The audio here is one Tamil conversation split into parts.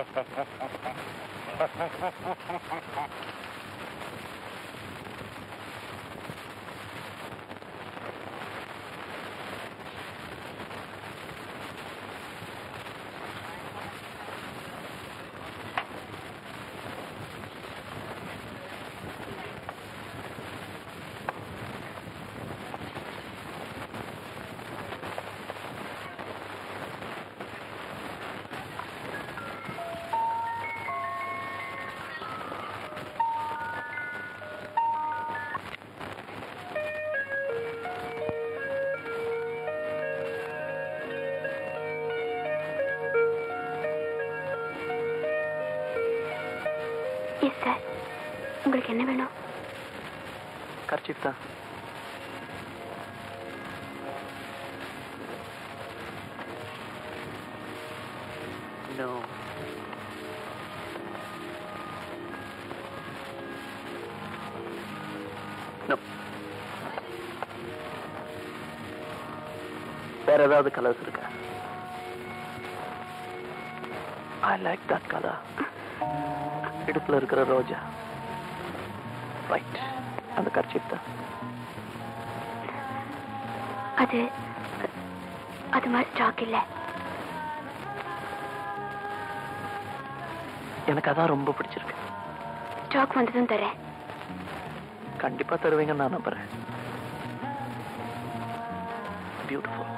எஸ் சார் உங்களுக்கு என்ன வேணும் கர்ச்சிப் தான் நோ நோ வேற ஏதாவது கலர்ஸ் இருக்கா ஐ லைக் தட் கலர் இடுப்புல இருக்கிற ரோஜா ரைட் அந்த கர்ச்சிப் தான் அது அது மாதிரி ஸ்டாக் இல்ல எனக்கு அதான் ரொம்ப பிடிச்சிருக்கு ஸ்டாக் வந்ததும் தரேன் கண்டிப்பா தருவீங்கன்னு நான் நம்புறேன் பியூட்டிஃபுல்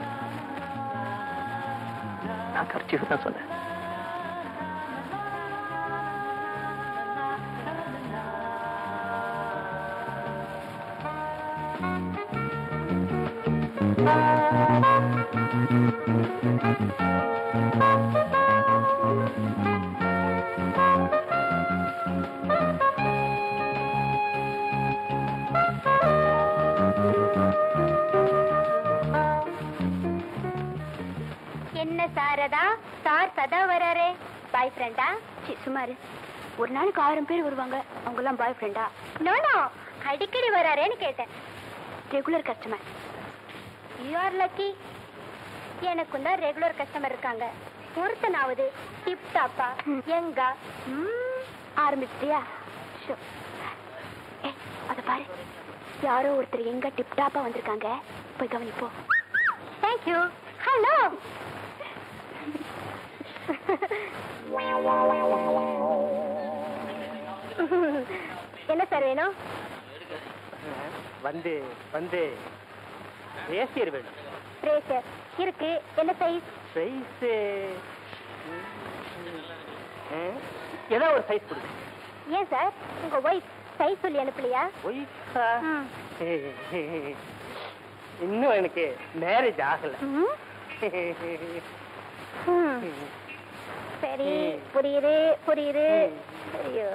நான் கர்ச்சிப் தான் சொன்னேன் என்ன சாரதா சார் சதா வராரே பாய் ஃப்ரெண்டா சுமாரு ஒரு நாளைக்கு ஆயிரம் பேர் வருவாங்க அவங்க எல்லாம் பாய் ஃப்ரெண்டா நோ நோ அடிக்கடி வராரேன்னு கேட்டேன் regular customer you are lucky எனக்கும் தான் ரெகுலர் கஸ்டமர் இருக்காங்க ஒருத்தனாவது டிப் டாப்பா எங்க ஆரம்பிச்சிட்டியா ஷோ ஏ அத பாரு யாரோ ஒருத்தர் எங்க டிப் டாப்பா வந்திருக்காங்க போய் கவனிப்போம் தேங்க்யூ ஹலோ என்ன சார் வேணும் வந்து வந்து ரேசியர் வேணும் ரேசர் இருக்கு என்ன சைஸ் சைஸ் ஏதோ ஒரு சைஸ் கொடுங்க ஏன் சார் உங்க ஒய்ஃப் சைஸ் சொல்லி அனுப்பலையா ஒய்ஃபா இன்னும் எனக்கு மேரேஜ் ஆகல ம். ம். சரி புரியுது புரியுது ஐயோ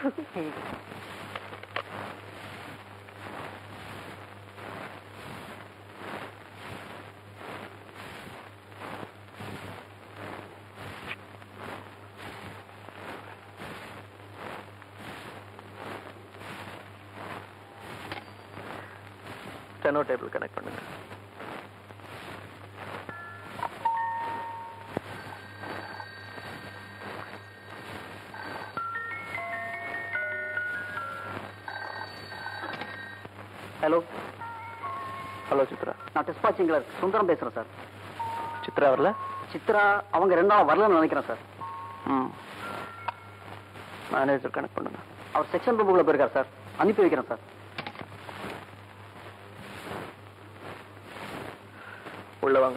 ஸ்டெனோ டேபிள் கனெக்ட் பண்ணுங்க ஹலோ ஹலோ சித்ரா நான் டிஸ்பாச்சிங் கிளர்க் சுந்தரம் பேசுறேன் சார் சித்ரா வரல சித்ரா அவங்க ரெண்டு நாள் வரலன்னு நினைக்கிறேன் சார் ம் மேனேஜர் கனெக்ட் பண்ணுங்க அவர் செக்ஷன் ரூமுக்குள்ள போயிருக்கார் சார் அனுப்பி வைக்கிறேன் சார் உள்ள வாங்க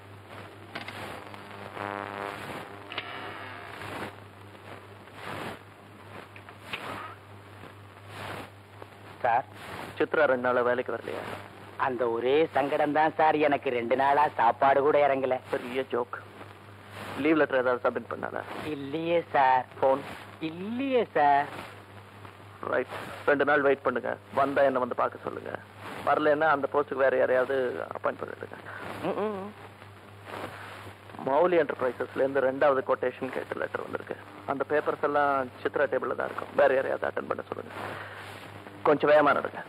சார் சித்ரா ரெண்டு நாளா வேலைக்கு வரலையா அந்த ஒரே சங்கடம் தான் சார் எனக்கு ரெண்டு நாளா சாப்பாடு கூட இறங்கல பெரிய ஜோக் லீவ் லெட்டர் ஏதாவது சப்மிட் பண்ணாலா இல்லையே சார் ஃபோன் இல்லையே சார் ரைட் ரெண்டு நாள் வெயிட் பண்ணுங்க வந்தா என்ன வந்து பார்க்க சொல்லுங்க வரலன்னா அந்த போஸ்ட்டுக்கு வேற யாரையாவது அப்பாயிண்ட் பண்ணிடுங்க ம், ம். மௌலி என்டர்பிரைசஸ்ல இருந்து ரெண்டாவது கொட்டேஷன் கேட்ட லெட்டர் வந்திருக்கு அந்த பேப்பர்ஸ் எல்லாம் சித்ரா டேபிள்ல தான் இருக்கும் வேற யாரையாவது அட்டன் பண்ண சொல்லுங்க கொஞ்சம் வேகமா நடங்க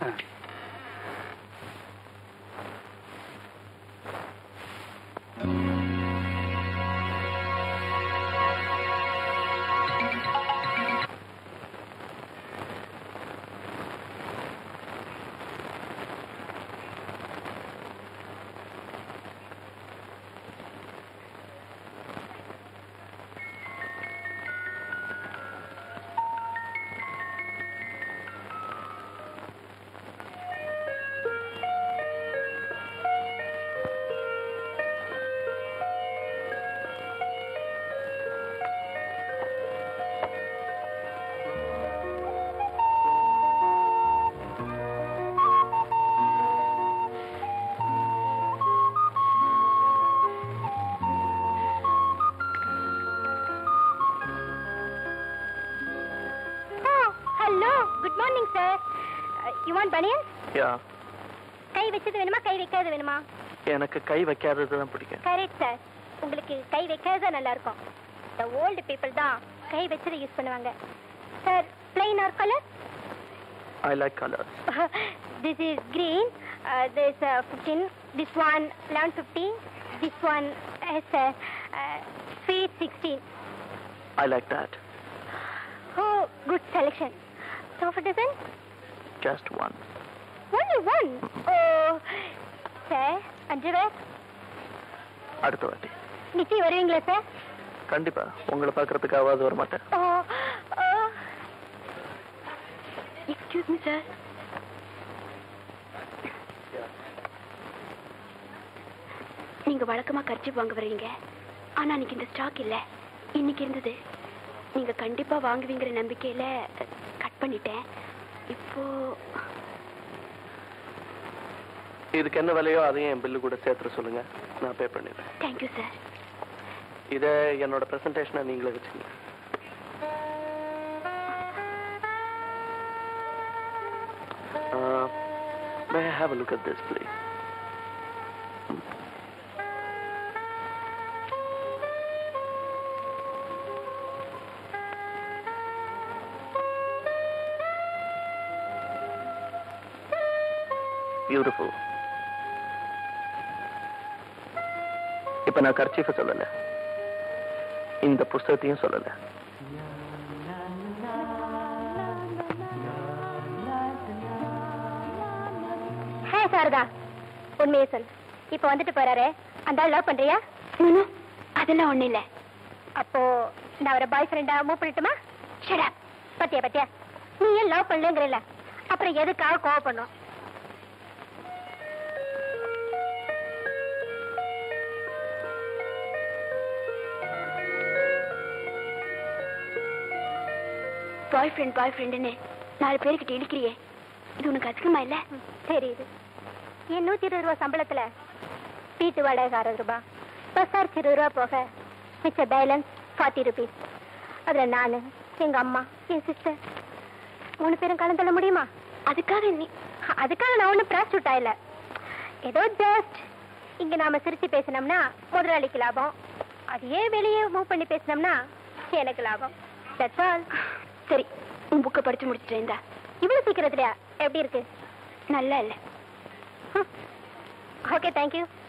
good morning sir you want banian yeah கை வச்சது வேணுமா கை வைக்காதது வேணுமா எனக்கு கை வைக்காதது தான் பிடிக்கும் கரெக்ட் சார் உங்களுக்கு கை வைக்காத நல்லா இருக்கும் இந்த ஓல்டு பீப்புள் தான் கை வச்சதை யூஸ் பண்ணுவாங்க sir plain or colour I like colour this is green uh, this uh, 15 this one 1150 this one is uh, uh, sweet 16 I like that oh good selection sofa dozen just one only one oh sir underwear அடுத்த வாட்டி நிச்சயம் வருவீங்களா சார் கண்டிப்பா உங்களை பார்க்கறதுக்காவது வர மாட்டேன் oh oh excuse me sir நீங்க வழக்கமா கர்ச்சி வாங்க வருவீங்க ஆனா இன்னைக்கு இந்த ஸ்டாக் இல்ல இன்னைக்கு இருந்தது நீங்க கண்டிப்பா வாங்குவீங்கிற நம்பிக்கையில கட் பண்ணிட்டேன் இப்போ இதுக்கு என்ன விலையோ அதையும் என் பில்லு கூட சேர்த்துற சொல்லுங்க நான் பே பண்ணிடுறேன் தேங்க்யூ சார் இதை என்னோட ப்ரெசன்டேஷனை நீங்களே வச்சுங்க Uh, may I have a look at this, please? Beautiful இப்ப நான் கர்ச்சீஃபை சொல்லல இந்த புஸ்தகத்தையும் சொல்லல ஹே சாரதா உண்மையை சொல் இப்போ வந்துட்டு போறாரு அந்த ஆள் லவ் பண்றியா அதெல்லாம் ஒண்ணு இல்ல அப்போ நான் அவரை பாய் ஃப்ரெண்டா மூவ் பண்ணட்டுமா ஷட் அப் பத்தியா பத்தியா நீ ஏன் லவ் பண்ணலங்கிறல்ல அப்புறம் எதுக்காக கோவப்படணும் பாய் ஃப்ரெண்ட் பாய் ஃப்ரெண்டுன்னு நாலு பேர்கிட்ட இழுக்கிறியே இது உனக்கு அதிகமா இல்ல தெரியுது என் நூத்தி இருபது ரூபா சம்பளத்துல வீட்டு வாடகை அறுபது ரூபாய் பஸ் சார்ஜ் இருபது ரூபா போக மிச்ச பேலன்ஸ் ஃபார்ட்டி ருபீஸ் அதுல நானு எங்க அம்மா என் சிஸ்டர் மூணு பேரும் கலந்து தள்ள முடியுமா அதுக்காக நீ அதுக்காக நான் ஒன்றும் ப்ராஸ்டியூட் ஆயில ஏதோ ஜஸ்ட் இங்க நாம சிரிச்சு பேசினோம்னா முதலாளிக்கு லாபம் அதையே வெளியே மூவ் பண்ணி பேசினோம்னா எனக்கு லாபம் தட்ஸ் ஆல் சரி உன் புக்கை படிச்சு முடிச்சிட்டேன்டா இவ்வளவு சீக்கிரத்துலயா எப்படி இருக்கு நல்லா இல்ல ஓகே தேங்க்யூ